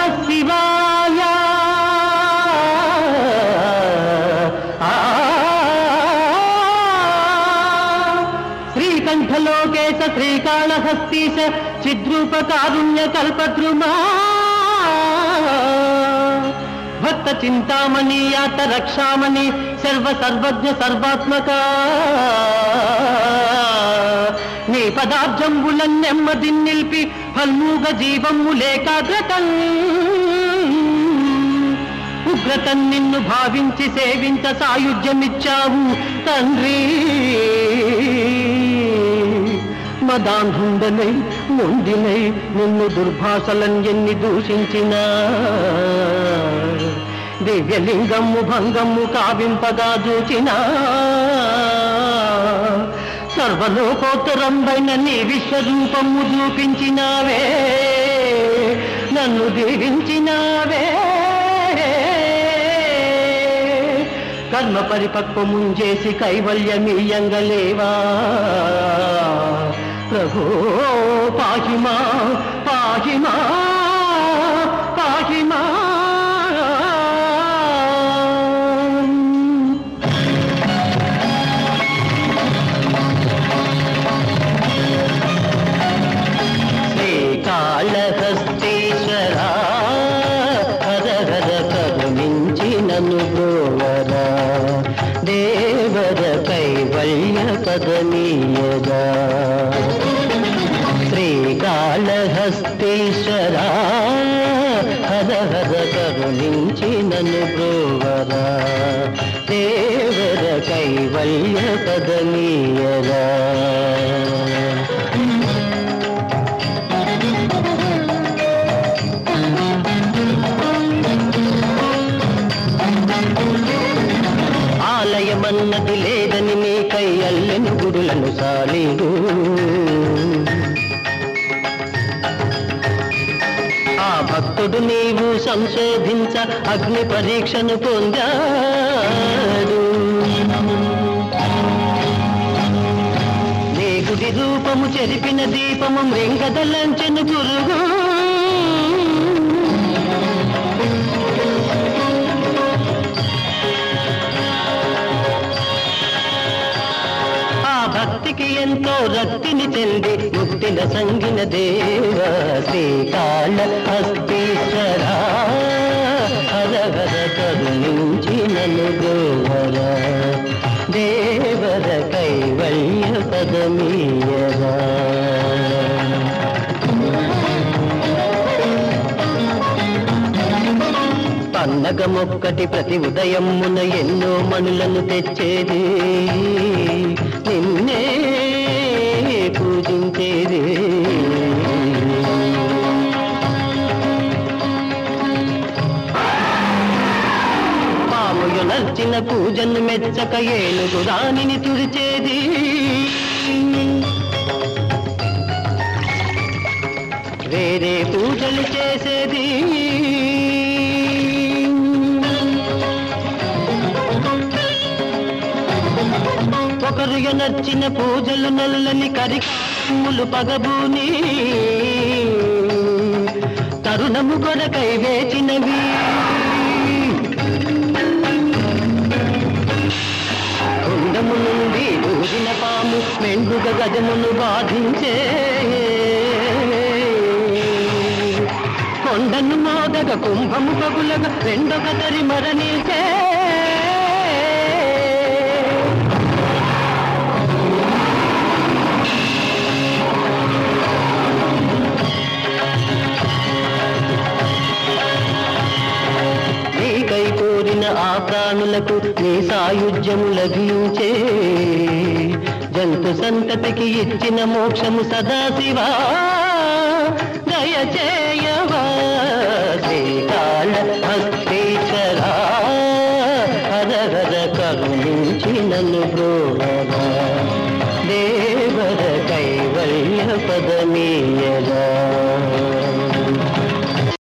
శివాయ ఆ శ్రీకంఠలోకేశ శ్రీకాళహస్తీశ చిద్రూప కారుణ్య కల్పద్రుమా భక్త చింతామణి యాత రక్షామణి సర్వ సర్వజ్ఞ సర్వాత్మక నీ పదార్థంబులన్ నెమ్మది నిలిపి ఫల్మూగ జీవములేకాగ్రతం ఉగ్రతం నిన్ను భావించి సేవించ సాయుధ్యమిచ్చావు తండ్రి మదాంధుండనై మొండినై నిన్ను దుర్భాషలను ఎన్ని దూషించినా దివ్యలింగము భంగము కావింపగా దూచినా సర్వలోకోత్తరంబైన నీ విశ్వరూపము చూపించినావే నన్ను దీవించినావే కర్మ పరిపక్వము చేసి కైవల్యమీయంగలేవా ప్రభో పాహిమా పాహిమా పాహిమా శ్రీకాళహస్తీశ్వరా హర హర కరుణించి నన్ను బ్రోవరా దేవర కైవల్య పదనీయదా శ్రీకాళహస్తీశ్వరా హర హర కరుణించి నన్ను బ్రోవరా దేవర కైవల్య పదనీయదా ఆలయమన్నది లేదని నీకై అల్లెను గుడులను సాలీడు ఆ భక్తుడు నీవు సంశోధించ అగ్ని పరీక్షను పొందాడు నీ గుడి రూపము చెరిపిన దీపము మృంగదలంచెను పురుగు ఆ భక్తికి ఎంతో రక్తిని చెంది ముక్తిన సంగిన దేవ శ్రీకాళ హస్తీశ్వర హర హర కరుణించి నన్ను గోవర దేవర కైవల్య పదమీయరా పన్నగమొక్కటి ప్రతి ఉదయమున ఎన్నో మనులను తెచ్చేది నిన్నే పూజించేది పాముయు నచ్చిన పూజను మెచ్చక ఏనుగు రాణిని తుడిచేది వేరే పూజలు చేసేది ఒకరు నచ్చిన పూజలు నల్లని కరికమ్ములు పగబూని తరుణము కొరకై వేచినవి కుండము నుండి దూరిన పాము మెండుగ గజమును బాధించే కొండను మోదగ కుంభము పగులగ రెండొక తరి మరణించే నీకై కోరిన ఆ ప్రాణులకు నీ సాయుధ్యము లభించే జంతు సంతతికి ఇచ్చిన మోక్షము సదాశివా దయచేయవా శ్రీకాళ హస్తీశ్వరా హర హర కరుణించి నన్ను బ్రోవరా దేవర కైవల్య పదమీయరా